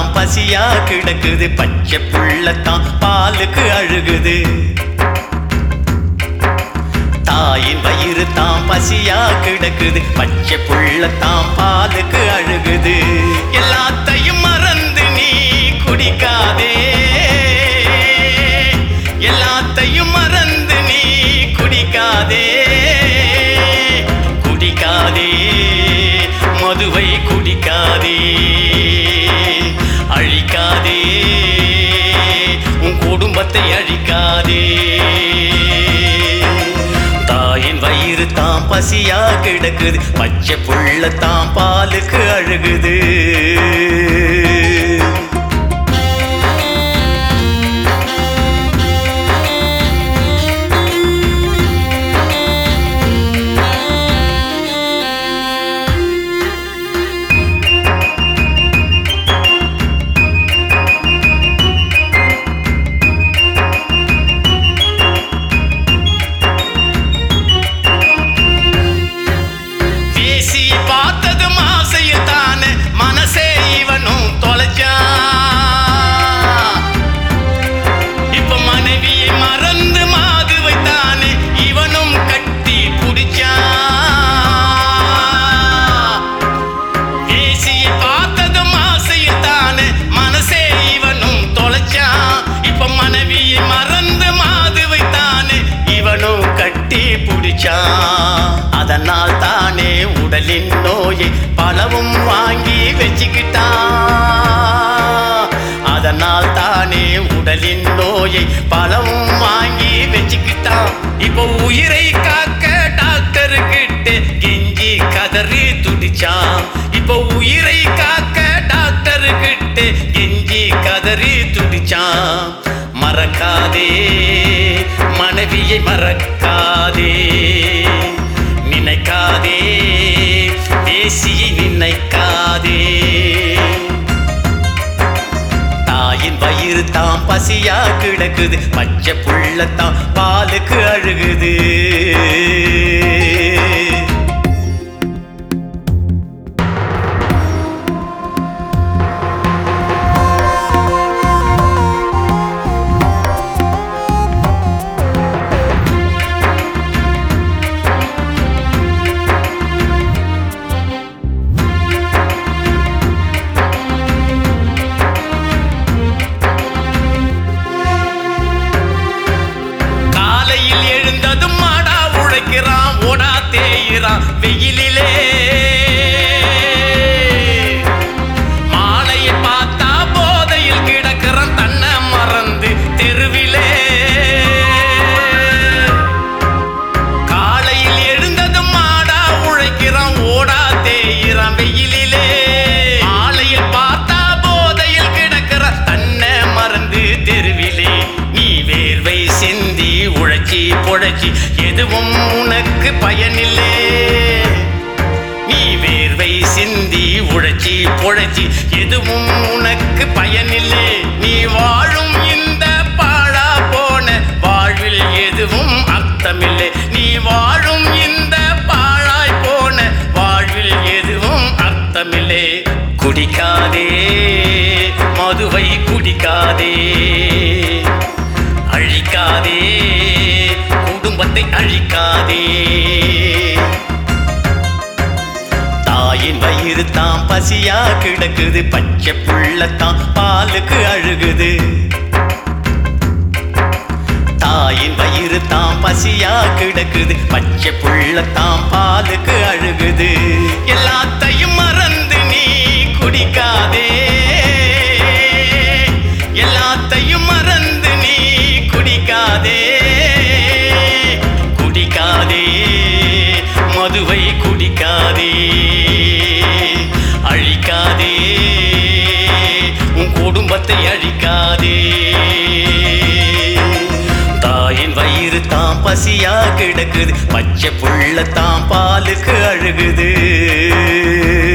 தாம் பசியா கிடக்குது பச்சை புள்ளத்தான் பாலுக்கு அழுகுது தாயின் வயிறு தாம் பசியா கிடக்குது பச்சை புள்ளத்தான் பாலுக்கு அழுகுது எல்லாத்தையும் மறந்து நீ குடிக்காதே எல்லாத்தையும் மறந்து நீ குடிக்காதே குடிக்காதே மதுவை குடிக்காதே அழிக்காதே உன் குடும்பத்தை அழிக்காதே தாயின் வயிறு தாம் பசியா கிடக்குது பச்சை புள்ள தாம் பாலுக்கு அழுகுது பேசியை பார்த்ததும் ஆசையில் தானே மனசே இவனும் தொலைச்சான் இப்ப மனைவியை மறந்து மாதுவை தானே இவனும் கட்டி புடிச்சான் பேசியை பார்த்ததும் ஆசையில் தானே மனசே இவனும் தொலைச்சான் இப்ப மனைவியை மறந்து மாதுவை தானே இவனும் கட்டி புடிச்சான் அதனால் தானே உடலின் நோயை பலவும் வாங்கி வச்சுக்கிட்டான் அதனால் தானே உடலின் நோயை பலவும் வாங்கி வச்சுக்கிட்டான் இப்போ உயிரை காக்க டாக்டர் கிட்ட கெஞ்சி கதறி துடிச்சான் இப்போ உயிரை காக்க டாக்டர் கிட்ட கெஞ்சி கதறி துடிச்சான் மறக்காதே மனைவியை மறக்காதே நினைக்காதே தேசியை நினைக்காதே தாயின் வயிறு தாம் பசியா கிடக்குது பச்சை புள்ளத்தான் பாலுக்கு அழுகுது காலையில் எழுந்ததும் மாடா உழைக்கிறான் ஓடா தேயிறான் வெயிலிலே மாலையை பார்த்தா போதையில் கிடக்கிறான் தன்னை மறந்து தெருவிலே காலையில் எழுந்ததும் மாடா உழைக்கிறான் ஓடா தேயிறான் வெயிலிலே மாலையில் பார்த்தா போதையில் கிடக்கிற தன்னை மறந்து தெருவிலே நீ வேர்வை சிந்தி உழைச்சி பொழைச்சி எதுவும் உனக்கு பயனில்லே நீ வேர்வை சிந்தி உழைச்சி பொழைச்சி எதுவும் உனக்கு பயனில்லை நீ வாழும் இந்த பாழா போன வாழ்வில் எதுவும் அர்த்தமில்லை நீ வாழும் இந்த பாழாய் போன வாழ்வில் எதுவும் அர்த்தமில்லை குடிக்காதே மதுவை குடிக்காதே அழிக்காதே குடும்பத்தை அழிக்காதே தாயின் வயிறு தாம் பசியா கிடக்குது பச்சை புள்ளத்தான் பாலுக்கு அழுகுது தாயின் வயிறு தாம் பசியா கிடக்குது பச்சை புள்ளத்தான் பாலுக்கு அழுகுது எல்லாத்தையும் மறந்து நீ குடிக்காதே எல்லாத்தையும் மறந்து நீ குடிக்காதே குடிக்காதே மதுவை குடிக்காதே அழிக்காதே உன் குடும்பத்தை அழிக்காதே தாயின் வயிறு தாம் பசியா கிடக்குது பச்சை புள்ள தாம் பாலுக்கு அழுகுது